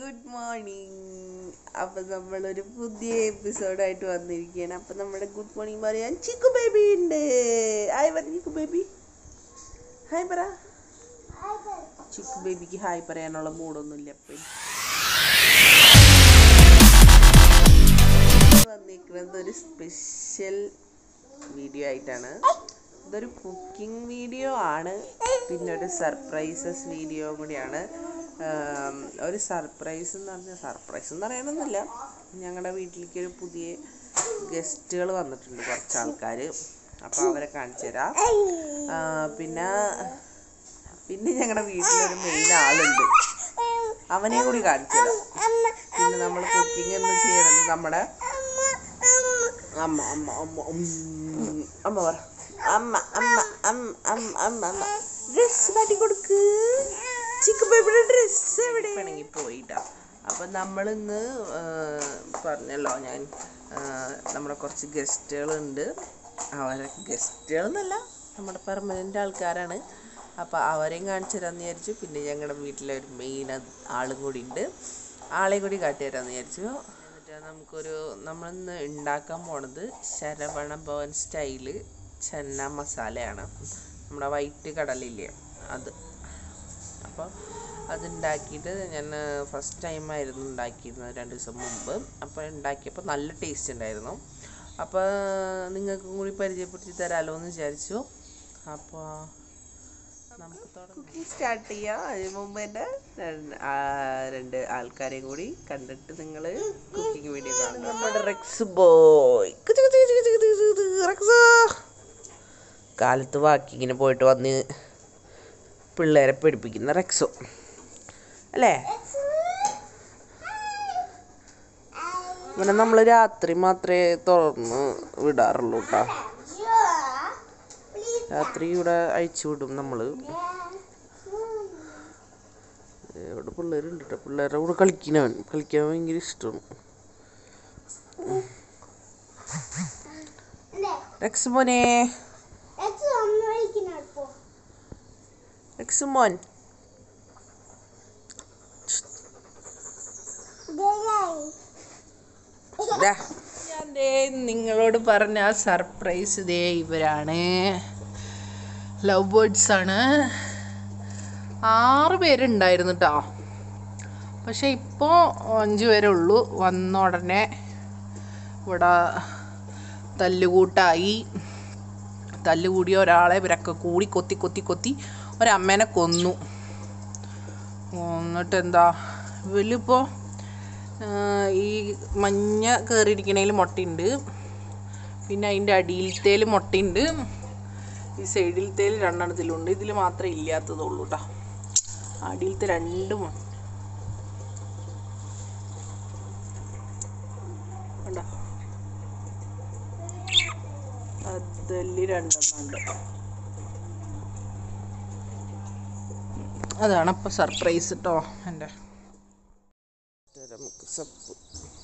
Good morning അപ്പം നമ്മളൊരു പുതിയ എപ്പിസോഡായിട്ട് വന്നിരിക്കുകയാണ് അപ്പം നമ്മുടെ ഗുഡ് മോർണിംഗ് പറയാൻ ചിക്കു ബേബി ഉണ്ട് ഹായ് പറ ചിക്കു ബേബി ഹായ് പറ ചിക്കു ബേബിക്ക് ഹായ് പറയാനുള്ള മൂടൊന്നുമില്ല അപ്പം വന്നിരിക്കുന്നത് ഒരു സ്പെഷ്യൽ വീഡിയോ ആയിട്ടാണ് ഇതൊരു കുക്കിംഗ് വീഡിയോ ആണ് പിന്നെ ഒരു സർപ്രൈസസ് വീഡിയോ കൂടിയാണ് ആം, ഒരു സർപ്രൈസ് എന്ന് പറഞ്ഞാൽ സർപ്രൈസ് എന്ന് പറയാനൊന്നുമില്ല ഞങ്ങളുടെ വീട്ടിലേക്ക് ഒരു പുതിയ ഗസ്റ്റുകൾ വന്നിട്ടുണ്ട് കുറച്ച് ആൾക്കാർ അപ്പോൾ അവരെ കാണിച്ചു തരാം ആ, പിന്നെ പിന്നെ ഞങ്ങളുടെ വീട്ടിലൊരു മെയിൻ ആളുണ്ട് അവനെ കൂടി കാണിച്ചു തരാം പിന്നെ നമ്മൾ കുക്കിംഗ് എന്ന് ചെയ്യണത് നമ്മുടെ അമ്മ അമ്മ അമ്മ ഉം. അമ്മ പറ അമ്മ അമ്മ അമ്മ അമ്മ അമ്മ അമ്മ ഡ്രസ് മാറ്റി കൊടുക്ക് ചിക്കു ബേബിയുടെ ഡ്രസ് എവിടെ വേണമെങ്കിൽ പോയിട്ടാ അപ്പം നമ്മളിന്ന് ആ, പറഞ്ഞല്ലോ ഞാൻ ആ, നമ്മുടെ കുറച്ച് ഗസ്റ്റുകളുണ്ട് അവരെ ഗസ്റ്റുകൾ എന്നല്ല നമ്മുടെ പെർമനൻ്റ് ആൾക്കാരാണ് അപ്പോൾ അവരെയും കാണിച്ചു തരാമെന്ന് വിചാരിച്ചു പിന്നെ ഞങ്ങളുടെ വീട്ടിലെ ഒരു മെയിൻ ആളും കൂടി ഉണ്ട് ആളെ കൂടി കാട്ടി തരാമെന്ന് വിചാരിച്ചു എന്നിട്ട് നമുക്കൊരു നമ്മളിന്ന് ഉണ്ടാക്കാൻ പോണത് ശരവണ ഭവൻ സ്റ്റൈല് ചെന്ന മസാലയാണ് നമ്മുടെ വൈറ്റ് കടലില്ലേ അത് അപ്പോൾ അതുണ്ടാക്കിയിട്ട് ഞാൻ ഫസ്റ്റ് ടൈം ആയിരുന്നു ഉണ്ടാക്കിയിരുന്നത് രണ്ട് ദിവസം മുമ്പ് അപ്പോൾ ഉണ്ടാക്കിയപ്പോൾ നല്ല ടേസ്റ്റ് ഉണ്ടായിരുന്നു അപ്പോൾ നിങ്ങൾക്കും കൂടി പരിചയപ്പെടുത്തി തരാമല്ലോ എന്ന് വിചാരിച്ചു അപ്പോൾ നമുക്ക് കുക്കിംഗ് സ്റ്റാർട്ട് ചെയ്യാം അതിന് മുമ്പ് തന്നെ രണ്ട് ആ, രണ്ട് ആൾക്കാരെയും കൂടി കണ്ടിട്ട് നിങ്ങൾ കുക്കിംഗ് വീഡിയോ കാണുക നമ്മുടെ റെക്സ് ബോയ് റെക്സ് കാലത്ത് വാക്കിങ്ങിന് പോയിട്ട് വന്ന് പിള്ളേരെ പഠിപ്പിക്കുന്ന റെക്സോ അല്ലേ ഇവനെ നമ്മൾ രാത്രി മാത്രമേ തുറന്ന് വിടാറുള്ളൂ കേട്ടോ രാത്രി ഇവിടെ അയച്ചു വിടും നമ്മൾ ഇവിടെ പിള്ളേരുണ്ട് കേട്ടോ പിള്ളേരുടെ കൂടെ കളിക്കുന്നവൻ കളിക്കാൻ ഭയങ്കര ഇഷ്ടമാണ് റെക്സ് മോനെ റെക്സ് മോൻ ദാ. ഞാൻ ദേ നിങ്ങളോട് പറഞ്ഞ ആ സർപ്രൈസ് ദേ ഇവരാണ് ലവ് ബേർഡ്സ് ആണ് ആറ് പേരുണ്ടായിരുന്നു കേട്ടോ പക്ഷെ ഇപ്പോൾ അഞ്ച് പേരേ ഉള്ളൂ വന്ന ഉടനെ ഇവിടെ തല്ലുകൂട്ടായി തല്ലുകൂടിയ ഒരാളെ ഇവരൊക്കെ കൂടി കൊത്തി കൊത്തി കൊത്തി ഒരമ്മേനെ കൊന്നു എന്നിട്ട് എന്താ ഇവലിപ്പോൾ ഈ മഞ്ഞ കയറിയിരിക്കണതിൽ മുട്ടയുണ്ട് പിന്നെ അതിൻ്റെ അടിയിലത്തേൽ മുട്ടയുണ്ട് ഈ സൈഡിലത്തേൽ രണ്ടെണ്ണത്തിലുണ്ട് ഇതിൽ മാത്രമേ ഇല്ലാത്തതുള്ളൂ കേട്ടോ അടിയിലത്തെ രണ്ട് മുട്ട കണ്ടോ അതിൽ രണ്ടെണ്ണം ഉണ്ട് അതാണ് അപ്പോൾ സർപ്രൈസ് കേട്ടോ എൻ്റെ നമുക്ക് സപ്പ്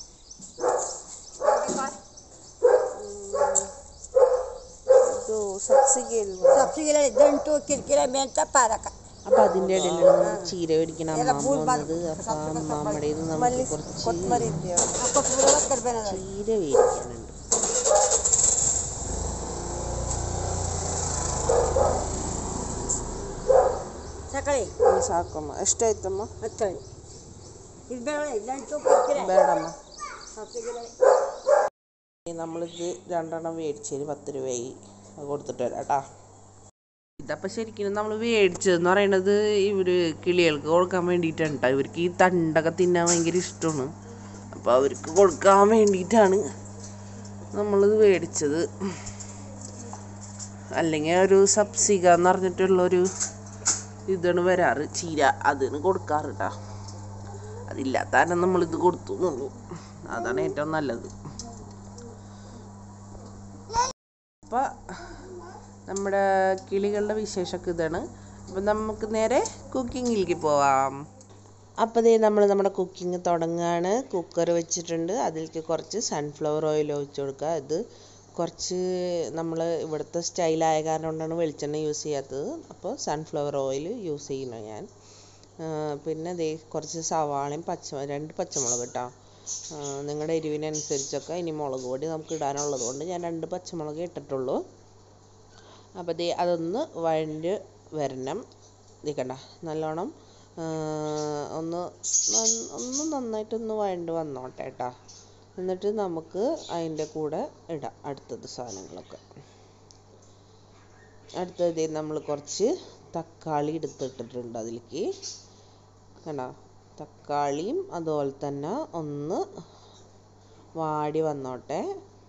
ಇದು ಸಬ್ಸಿಗೆ ಇಲ್ವಾ ಸಬ್ಸಿಗೆ ದಂಟು ಕಿರಿಕಿರಿ ಮೆಂತ ಪಾಲಕ അപ്പൊ അതിന്റെ ഇടയിലാണ് ചീര മേടിക്കണ അമ്മാമ്മ വന്നത് അപ്പൊ ആ അമ്മാമ്മയുടെ നമുക്ക് കുറച്ച് ಕೊತ್ತಂಬರಿ ಕರ್ಬೇನ ചീര മേടിക്കാനുണ്ട് ಸಕಳಿ ಹ್ಮ್, ಸಾಕಮ್ಮ ಎಷ್ಟಾಯ್ತಮ್ಮ ಹತ್ತಳಿ ಇದು ಬೇಡ ದಂಟು ಕಿರಿಕಿರಿ ಬೇಡಮ್ಮ ಸಬ್ಸಿಗೆ നമ്മളിത് രണ്ടെണ്ണം മേടിച്ചതിന് പത്ത് രൂപയായി അത് കൊടുത്തിട്ട് വരാം കേട്ടാ ഇതപ്പോൾ ശരിക്കും നമ്മൾ മേടിച്ചതെന്ന് പറയണത് ഇവർ കിളികൾക്ക് കൊടുക്കാൻ വേണ്ടിയിട്ടാണ് കേട്ടോ ഇവർക്ക് ഈ തണ്ടൊക്കെ തിന്നാൻ ഭയങ്കര ഇഷ്ടമാണ് അപ്പോൾ അവർക്ക് കൊടുക്കാൻ വേണ്ടിയിട്ടാണ് നമ്മളിത് മേടിച്ചത് അല്ലെങ്കിൽ ഒരു സബ്സിക എന്ന് പറഞ്ഞിട്ടുള്ളൊരു ഇതാണ് വരാറ് ചീര അതിന് കൊടുക്കാറ് കേട്ടോ അതില്ലാത്ത കാരണം നമ്മളിത് കൊടുത്തു എന്നുള്ളൂ അതാണ് ഏറ്റവും നല്ലത് അപ്പോൾ നമ്മുടെ കിളികളുടെ വിശേഷമൊക്കെ ഇതാണ് അപ്പം നമുക്ക് നേരെ കുക്കിങ്ങിലേക്ക് പോവാം അപ്പോൾ ദേ നമ്മൾ നമ്മുടെ കുക്കിംഗ് തുടങ്ങുകയാണ് കുക്കർ വെച്ചിട്ടുണ്ട് അതിലേക്ക് കുറച്ച് സൺഫ്ലവർ ഓയിൽ ഒഴിച്ച് കൊടുക്കുക ഇത് കുറച്ച് നമ്മൾ ഇവിടുത്തെ സ്റ്റൈലായ കാരണം കൊണ്ടാണ് വെളിച്ചെണ്ണ യൂസ് ചെയ്യാത്തത് അപ്പോൾ സൺഫ്ലവർ ഓയിൽ യൂസ് ചെയ്യുന്നു ഞാൻ പിന്നെ ദേ കുറച്ച് സവാളയും പച്ച രണ്ട് പച്ചമുളക് കേട്ടോ നിങ്ങളുടെ എരിവിനനുസരിച്ചൊക്കെ ഇനി മുളക് പൊടി നമുക്ക് ഇടാനുള്ളത് കൊണ്ട് ഞാൻ രണ്ട് പച്ചമുളക് ഇട്ടിട്ടുള്ളൂ അപ്പോൾ ദേ അതൊന്ന് വഴണ്ട് വരണം ദേ കണ്ട നല്ലോണം ആ, ഒന്ന് നന്ന- ഒന്ന് നന്നായിട്ടൊന്ന് വഴണ്ട് വന്നോട്ടെ കേട്ടോ എന്നിട്ട് നമുക്ക് അതിൻ്റെ കൂടെ ഇടാം അടുത്തത് സാധനങ്ങളൊക്കെ അടുത്തത് നമ്മൾ കുറച്ച് തക്കാളി എടുത്തിട്ടിട്ടുണ്ട് അതിലേക്ക് കണ്ടോ തക്കാളിയും അതുപോലെ തന്നെ ഒന്ന് വാടി വന്നോട്ടെ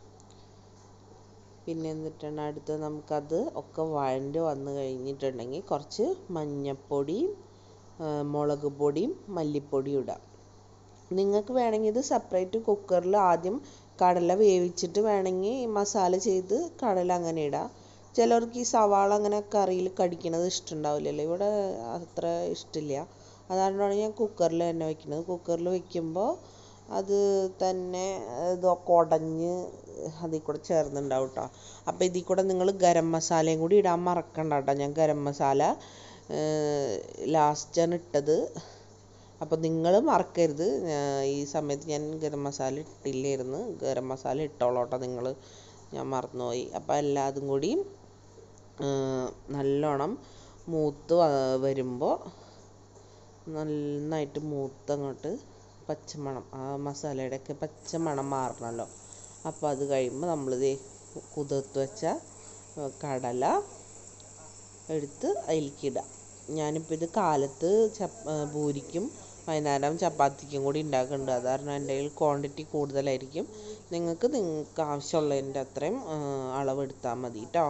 പിന്നെ എന്നിട്ടാണ് അടുത്ത് നമുക്കത് ഒക്കെ വഴണ്ട് വന്ന് കഴിഞ്ഞിട്ടുണ്ടെങ്കിൽ കുറച്ച് മഞ്ഞൾപ്പൊടിയും ആ, മുളക് പൊടിയും മല്ലിപ്പൊടിയും ഇടാം നിങ്ങൾക്ക് വേണമെങ്കിൽ ഇത് സെപ്പറേറ്റ് കുക്കറിൽ ആദ്യം കടല വേവിച്ചിട്ട് വേണമെങ്കിൽ ഈ മസാല ചെയ്ത് കടല അങ്ങനെ ഇടാം ചിലർക്ക് ഈ സവാള അങ്ങനെ കറിയിൽ കടിക്കണത് ഇഷ്ടമുണ്ടാവില്ലല്ലോ ഇവിടെ അത്ര ഇഷ്ടമില്ല അതുകൊണ്ടാണ് ഞാൻ കുക്കറിൽ തന്നെ വെക്കുന്നത് കുക്കറിൽ വെക്കുമ്പോൾ അത് തന്നെ ഇതൊക്കെ ഉടഞ്ഞ് അതിൽ കൂടെ ചേർന്നുണ്ടാവും കേട്ടോ അപ്പോൾ ഇതിൽ കൂടെ നിങ്ങൾ ഗരം മസാലയും കൂടി ഇടാൻ മറക്കണ്ട കേട്ടോ ഞാൻ ഗരം മസാല ലാസ്റ്റാണ് ഇട്ടത് അപ്പോൾ നിങ്ങൾ മറക്കരുത് ഞാ- ഈ സമയത്ത് ഞാൻ ഗരം മസാല ഇട്ടില്ലായിരുന്നു ഗരം മസാല ഇട്ടോളൂട്ടോ നിങ്ങൾ ഞാൻ മറന്നുപോയി അപ്പോൾ എല്ലാതും കൂടി ആ, നല്ലോണം മൂത്ത് വരുമ്പോൾ നന്നായിട്ട് മൂത്തങ്ങോട്ട് പച്ചമണം ആ മസാലയുടെ ഒക്കെ പച്ചമണം മാറണമല്ലോ അപ്പോൾ അത് കഴിയുമ്പോൾ നമ്മൾ ദേ കുതിർത്ത് വെച്ച ആ, കടല എടുത്ത് അതിലേക്ക് ഇടാം ഞാനിപ്പോൾ ഇത് കാലത്ത് ചപ്പ ആ, പൂരിക്കും വൈകുന്നേരം ചപ്പാത്തിക്കും കൂടി ഉണ്ടാക്കുന്നുണ്ട് അത് കാരണം എൻ്റെ കയ്യിൽ ക്വാണ്ടിറ്റി കൂടുതലായിരിക്കും നിങ്ങൾക്ക് നിങ്ങൾക്ക് ആവശ്യമുള്ളതിൻ്റെ അത്രയും ആ, അളവെടുത്താൽ മതി കേട്ടോ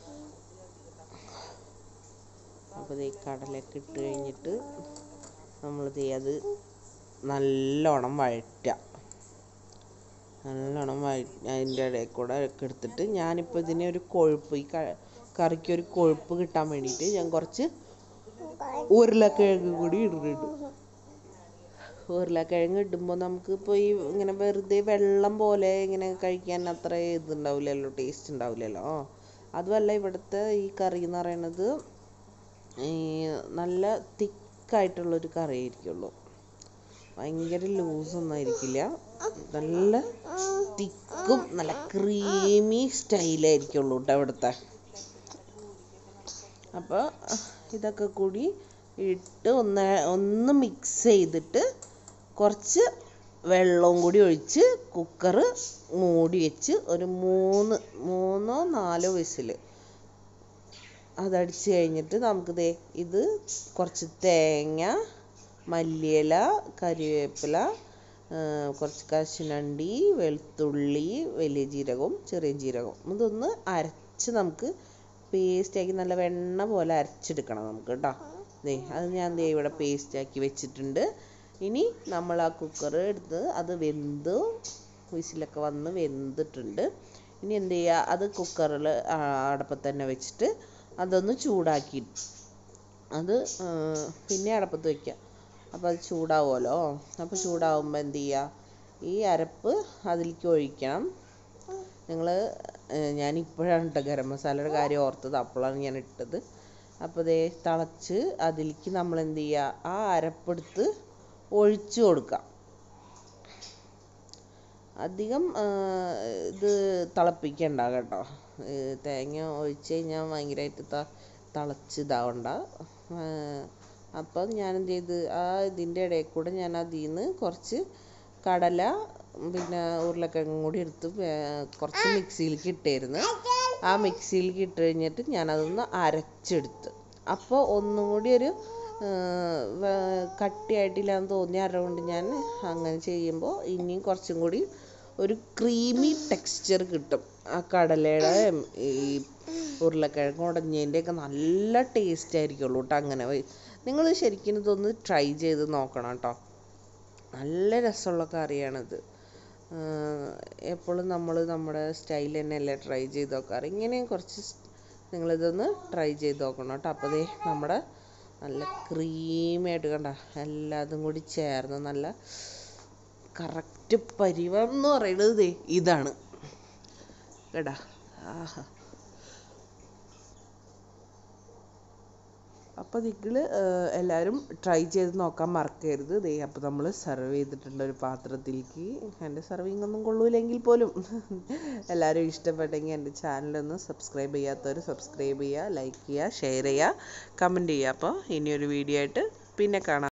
അപ്പോൾ ഈ കടലയൊക്കെ ഇട്ട് കഴിഞ്ഞിട്ട് നമ്മൾ അത് നല്ലോണം വഴറ്റുക നല്ലോണം വഴ അതിൻ്റെ ഇടയിൽ കൂടെ ഒക്കെ എടുത്തിട്ട് ഞാനിപ്പോൾ ഇതിനെ ഒരു കൊഴുപ്പ് ഈ ക- കറിക്ക് ഒരു കൊഴുപ്പ് കിട്ടാൻ വേണ്ടിയിട്ട് ഞാൻ കുറച്ച് ഉരുളക്കിഴങ്ങ് കൂടി ഇടുന്നുണ്ട് ഉരുളക്കിഴങ്ങ് ഇടുമ്പോൾ നമുക്ക് ഇപ്പോൾ ഈ ഇങ്ങനെ വെറുതെ വെള്ളം പോലെ ഇങ്ങനെ കഴിക്കാൻ അത്ര ഇതുണ്ടാവില്ലല്ലോ ടേസ്റ്റ് ഉണ്ടാവില്ലല്ലോ അതുമല്ല ഇവിടുത്തെ ഈ കറി എന്ന് പറയണത് ഈ നല്ല തിക്കായിട്ടുള്ളൊരു കറി ആയിരിക്കുള്ളൂ ഭയങ്കര ലൂസൊന്നും ആയിരിക്കില്ല നല്ല തിക്കും നല്ല ക്രീമി സ്റ്റൈലായിരിക്കുള്ളൂ കേട്ടോ ഇവിടുത്തെ അപ്പോൾ ഇതൊക്കെ കൂടി ഇട്ട് ഒന്ന് ഒന്ന് മിക്സ് ചെയ്തിട്ട് കുറച്ച് വെള്ളവും കൂടി ഒഴിച്ച് കുക്കർ മൂടി വെച്ച് ഒരു മൂന്ന് മൂന്നോ നാലോ വിസിൽ അതടിച്ച് കഴിഞ്ഞിട്ട് നമുക്ക് ദേ ഇത് കുറച്ച് തേങ്ങ മല്ലിയില കരിവേപ്പില ആ, കുറച്ച് കശുനണ്ടി വെളുത്തുള്ളി വലിയ ജീരകവും ചെറിയ ജീരകവും ഇതൊന്ന് അരച്ച് നമുക്ക് പേസ്റ്റാക്കി നല്ല വെണ്ണ പോലെ അരച്ചെടുക്കണം നമുക്ക് കേട്ടോ ദേ അത് ഞാൻ ദേ ഇവിടെ പേസ്റ്റാക്കി വെച്ചിട്ടുണ്ട് ഇനി നമ്മൾ ആ കുക്കർ എടുത്ത് അത് വെന്ത് വിസിലൊക്കെ വന്ന് വെന്തിട്ടുണ്ട് ഇനി എന്ത് ചെയ്യുക അത് കുക്കറിൽ അടപ്പത്ത് തന്നെ വെച്ചിട്ട് അതൊന്ന് ചൂടാക്കി അത് ആ, പിന്നെ അടപ്പത്ത് വെക്കുക അപ്പോൾ അത് ചൂടാവുമല്ലോ അപ്പോൾ ചൂടാവുമ്പോൾ എന്ത് ചെയ്യുക ഈ അരപ്പ് അതിലേക്ക് ഒഴിക്കണം നിങ്ങൾ ഞാൻ ഇപ്പോഴാണ് കേട്ടോ ഗരം മസാലയുടെ കാര്യം ഓർത്തത് അപ്പോഴാണ് ഞാൻ ഇട്ടത് അപ്പോൾ ദേ തിളച്ച് അതിലേക്ക് നമ്മൾ എന്ത് ചെയ്യുക ആ അരപ്പെടുത്ത് ഒഴിച്ചു കൊടുക്കാം അധികം ആ, ഇത് തിളപ്പിക്കണ്ട കേട്ടോ ഏ, തേങ്ങ ഒഴിച്ച് കഴിഞ്ഞാൽ ഭയങ്കരമായിട്ട് ത തിളച്ച് ഇതാവണ്ട അപ്പം ഞാൻ എന്ത് ചെയ്ത് ആ ഇതിൻ്റെ ഇടയിൽ കൂടെ ഞാൻ അതിൽ നിന്ന് കുറച്ച് കടല പിന്നെ ഉരുളക്കിഴങ്ങും കൂടി എടുത്ത് വേ- കുറച്ച് മിക്സിയിലേക്ക് ഇട്ടായിരുന്നു ആ മിക്സിയിലേക്ക് ഇട്ട് കഴിഞ്ഞിട്ട് ഞാനതൊന്ന് അരച്ചെടുത്ത് അപ്പോൾ ഒന്നും കൂടി ഒരു ആ, വേ- കട്ടിയായിട്ടില്ലാന്ന് തോന്നിയ അതുകൊണ്ട് ഞാൻ അങ്ങനെ ചെയ്യുമ്പോൾ ഇനിയും കുറച്ചും കൂടി ഒരു ക്രീമി ടെക്സ്ചർ കിട്ടും ആ കടലയുടെ ഈ ഉരുളക്കിഴങ്ങ് ഉടഞ്ഞതിൻ്റെ ഒക്കെ നല്ല ടേസ്റ്റ് ആയിരിക്കുള്ളൂ കേട്ടോ അങ്ങനെ നിങ്ങൾ ശരിക്കും ഇതൊന്ന് ട്രൈ ചെയ്ത് നോക്കണം കേട്ടോ നല്ല രസമുള്ള കറിയാണിത് എപ്പോഴും നമ്മൾ നമ്മുടെ സ്റ്റൈൽ തന്നെയല്ലേ ട്രൈ ചെയ്ത് നോക്കാറ് ഇങ്ങനെ കുറച്ച് നിങ്ങളിതൊന്ന് ട്രൈ ചെയ്ത് നോക്കണം കേട്ടോ അപ്പോൾ ദേ നമ്മുടെ നല്ല ക്രീമായിട്ട് കണ്ട എല്ലാതും കൂടി ചേർന്ന് നല്ല കറക്റ്റ് പരിവം എന്ന് പറയുന്നത് ദേ ഇതാണ് കേട്ടാ ആഹാ അപ്പോൾ നിങ്ങൾ എല്ലാവരും ട്രൈ ചെയ്ത് നോക്കാൻ മറക്കരുത് ദേ അപ്പോൾ നമ്മൾ സെർവ് ചെയ്തിട്ടുണ്ട് ഒരു പാത്രത്തിലേക്ക് എൻ്റെ സെർവിങ് ഒന്നും കൊള്ളൂലെങ്കിൽ പോലും എല്ലാവരും ഇഷ്ടപ്പെട്ടെങ്കിൽ എൻ്റെ ചാനലൊന്ന് സബ്സ്ക്രൈബ് ചെയ്യാത്തവർ സബ്സ്ക്രൈബ് ചെയ്യുക ലൈക്ക് ചെയ്യുക ഷെയർ ചെയ്യുക കമൻറ്റ് ചെയ്യുക അപ്പോൾ ഇനിയൊരു വീഡിയോ ആയിട്ട് പിന്നെ കാണാം